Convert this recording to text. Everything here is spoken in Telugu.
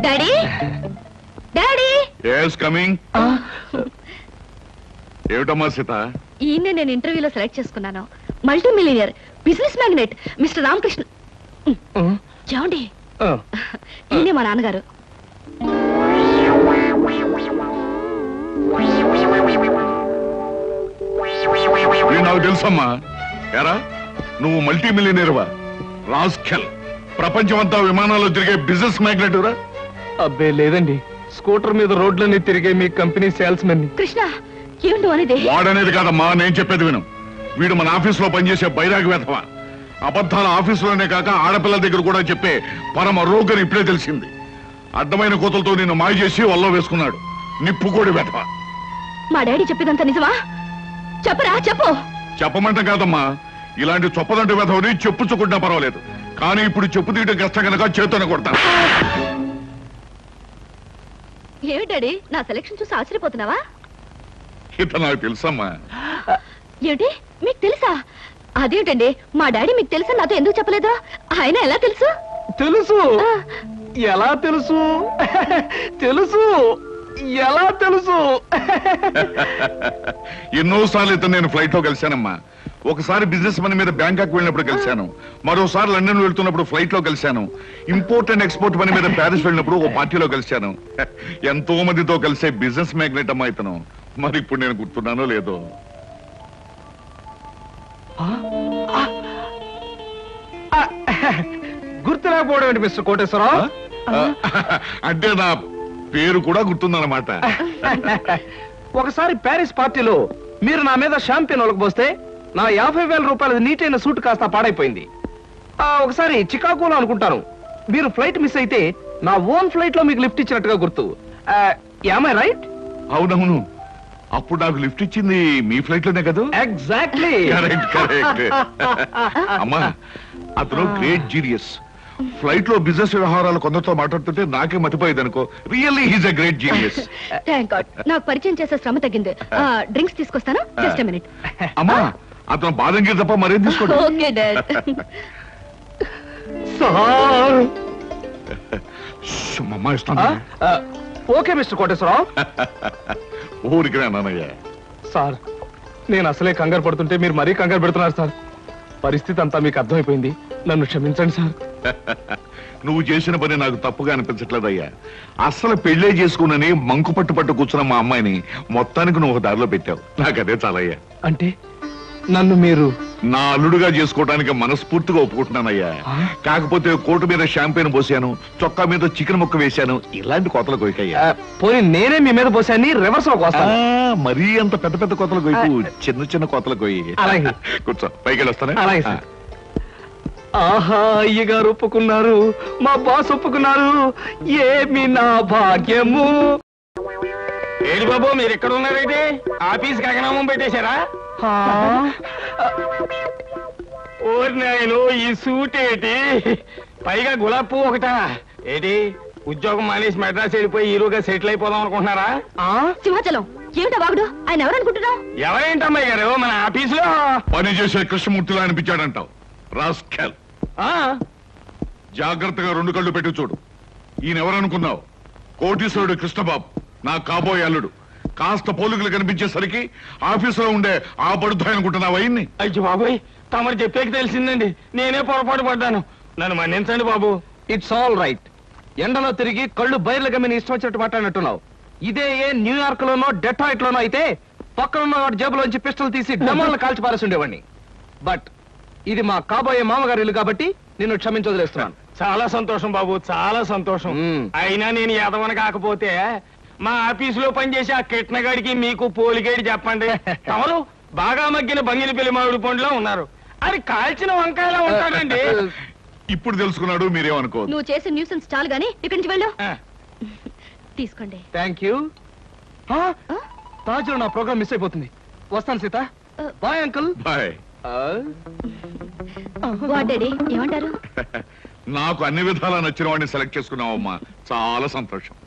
డాడీ డాడీ ఎస్ కమింగ్ ఏమిటమ్మా సీత ఈయన్నే నేను ఇంటర్వ్యూలో సెలెక్ట్ చేసుకున్నాను multi millionaire business magnate mister Ramakrishna చూడండి ఈయనే మా నాన్నగారు వీడు నాకు తెలుసమ్మా ఎరా నువ్వు మల్టీ మిలియనీర్వా రాస్కెల్ ప్రపంచమంతా విమానాల్లో తిరిగే బిజినెస్ మ్యాగ్నెట్ రా అబ్బే లేదండి స్కూటర్ మీద రోడ్లన్నీ తిరిగే మీ కంపెనీ సేల్స్ మెన్ కృష్ణ ఏమిటి అనేది వాడనేది కాదమ్మా నేను చెప్పేది విను వీడు మన ఆఫీసులో పనిచేసే బైరాగి వెధవ అబద్ధాల ఆఫీసులోనే కాక ఆడపిల్లల దగ్గర కూడా చెప్పే పరమ రోగని ఇప్పుడే తెలిసింది అడ్డమైన కోతలతో నిన్ను మాయ చేసి వల్ల వేసుకున్నాడు నిప్పుకోడి వెధవ మా డాడీ చెప్పేదంతా నిజమా చెప్పరా చెప్పు చెప్పమంటాం కాదమ్మా ఇలాంటి చొప్పదంటి వెధవని చెప్పుచ్చుకుంటా పర్వాలేదు కానీ ఇప్పుడు చెప్పు తీయడం కష్టం కనుక చేతోనే కొడతాను ఏమిటి డాడీ నా సెలక్షన్ చూసి ఆశ్చర్యపోతున్నావా ఇత నాకు తెలుసమ్మా ఏమిటి మీకు తెలుసా అదేమిటండి మా డాడీ మీకు తెలుసా నాతో ఎందుకు చెప్పలేదు ఆయన ఎలా తెలుసు తెలుసు ఆ, ఎలా తెలుసు తెలుసు ఎలా తెలుసు ఎన్నోసార్లు ఇతను నేను ఫ్లైట్ లో కలిశానమ్మా ఒకసారి బిజినెస్ పని మీద బ్యాంకాక్ వెళ్ళినప్పుడు కలిశాను మరోసారి లండన్ వెళ్తున్నప్పుడు ఫ్లైట్ లో కలిశాను ఇంపోర్ట్ అండ్ ఎక్స్పోర్ట్ పని మీద ప్యారిస్ వెళ్ళినప్పుడు ఓ పార్టీలో కలిశాను ఎంతో మందితో కలిసే బిజినెస్ మ్యాగ్నెట్ అమ్మా ఇతను మరి ఇప్పుడు నేను గుర్తున్నానో లేదో గుర్తు లేకపోవడం ఏంటి మిస్టర్ కోటేశ్వరరావు ఆ? అంటే నా పేరు కూడా గుర్తుందన్నమాట ఒకసారి ప్యారిస్ పార్టీలో మీరు నా మీద షాంపియన్ ఒలకపోస్తే నా యాభై వేల రూపాయల నీటైన సూట్ కాస్త పాడైపోయింది ఆ, ఒకసారి చికాగోలో అనుకుంటాను మీరు ఫ్లైట్ మిస్ అయితే నా ఓన్ ఫ్లైట్ లో మీకు లిఫ్ట్ ఇచ్చినట్టుగా గుర్తు యామై రైట్ అవునవును అప్పుడు నాకు లిఫ్ట్ ఇచ్చింది మీ ఫ్లైట్ లోనే కదా ఎగ్జాక్ట్లీ కరెక్ట్ కరెక్ట్ అమ్మా అతను గ్రేట్ జీనియస్ ఫ్లైట్ లో బిజినెస్ వ్యవహారాలు కొందరితో మాట్లాడుతుంటే నాకే మతిపోయేది అనుకో really he's a great genius thank God నాకు పరిచయం చేసే శ్రమ తగ్గింది ఆ, డ్రింక్స్ తీసుకొస్తాను జస్ట్ మినిట్ అమ్మా అతను బాదంగిరి తప్ప మరేం తీసుకోండి ఓకే డాడ్ సార్ అమ్మా ఇస్తాను ఓకే మిస్టర్ కోటేశ్వరరావు ఊరికి నాన్నయ్య సార్ నేను అసలే కంగారు పడుతుంటే మీరు మరీ కంగారు పెడుతున్నారు సార్ పరిస్థితి అంతా మీకు అర్థమైపోయింది నన్ను క్షమించండి సార్ నువ్వు చేసిన పని నాకు తప్పుగా అనిపించట్లేదయ్యా అస్సలు పెళ్ళే చేసుకున్నని మంకు పట్టు పట్టు కూర్చున్న మా అమ్మాయిని మొత్తానికి నువ్వు ఒక దారిలో పెట్టావు నాకు అదే చాలయ్యా అంటే నన్ను మీరు నా అల్లుడుగా చేసుకోవడానికి మనస్ఫూర్తిగా ఒప్పుకుంటున్నానయ్యా కాకపోతే కోటు మీద షాంపెయిన్ పోసాను చొక్కా మీద చికెన్ ముక్క వేశాను ఇలాంటి కోతలు కొయ్యకయ్యా ఆ, పోనీ నేనే మీ మీద పోసాన్ని రివర్స్ లోకి వస్తాను మరీ అంత పెద్ద పెద్ద కోతలు కొయ్యకు చిన్న చిన్న కోతలు కొయ్యి అలాగే. కూర్చో పైకి వెళ్ళొస్తానే అలాగే సార్. ఆహా అయ్యగారు ఒప్పుకున్నారు మా బాస్ ఒప్పుకున్నారు ఏమి నా భాగ్యము ఏడి బాబు మీరు ఎక్కడ ఉన్నారైతే ఆఫీస్ కగనామం పెట్టేశారా ఓరి నాయను ఈ సూట్ ఏంటి పైగా గులాబ్ పువ్వు ఒకటా ఏంటి ఉద్యోగం మానేసి మెడ్రాస్ వెళ్ళిపోయి హీరోగా సెటిల్ అయిపోదాం అనుకుంటున్నారా సింహాచలం ఏమిటా వాగుడు ఆయన ఎవరు అనుకుంటున్నావు ఎవరేంటమ్మాయి గారు మన ఆఫీసులో పని చేసే కృష్ణమూర్తిలా అనిపించాడంటావు రాస్కెల్ ఆ, జాగ్రత్తగా రెండు కళ్ళు పెట్టి చూడు ఈయన ఎవరనుకున్నావు కోటీశ్వరుడు కృష్ణబాబు నా కాబోయే అల్లుడు కాస్త పోలికలు కనిపించేసరికి ఆఫీసులో ఉండే ఆ పడుతాయి అనుకుంటున్నావు అయ్యింది అయ్యో బాబోయ్ తమరు చెప్పేకి తెలిసిందండి నేనే పొరపాటు పడ్డాను నన్ను మన్నించండి బాబు ఇట్స్ ఆల్ రైట్ ఎండలో తిరిగి కళ్ళు బయర్లు గమ్మిని ఇష్టం వచ్చినట్టు మాట్లాడినట్టున్నావు ఇదే ఏ న్యూయార్క్ లోనో డెట్రాయిట్ లోనో అయితే పక్కనున్న వాడి జేబులోంచి పిస్టల్ తీసి డమ్మలను కాల్చి పారేసి ఉండేవాడిని బట్ ఇది మా కాబోయే మామగారి ఇల్లు కాబట్టి నిన్ను క్షమించి వదిలేస్తున్నాను చాలా సంతోషం బాబు చాలా సంతోషం మ్మ్. అయినా నేను ఎదవన కాకపోతే మా ఆఫీసులో పనిచేసే ఆ కిట్నగాడికి మీకు పోలిగేడి చెప్పండి తమరు బాగా మగ్గిన బంగిని పెళ్లి మామిడి పండులో ఉన్నారు అది కాల్చిన వంకాయలా ఉంటాడండి ఇప్పుడు తెలుసుకున్నాడు మీరేమనుకోవద్దు నువ్వు చేసే న్యూసెన్స్ చాలు గానీ ఇక్కడి నుంచి వెళ్ళు ఆ, తీసుకోండి థ్యాంక్ యూ ఆ? తాజులో నా ప్రోగ్రామ్ మిస్ అయిపోతుంది వస్తాను సీత ఆ. Bye uncle bye what daddy ఏమంటారు నాకు అన్ని విధాలా నచ్చిన వాడిని సెలెక్ట్ చేసుకున్నావమ్మా చాలా సంతోషం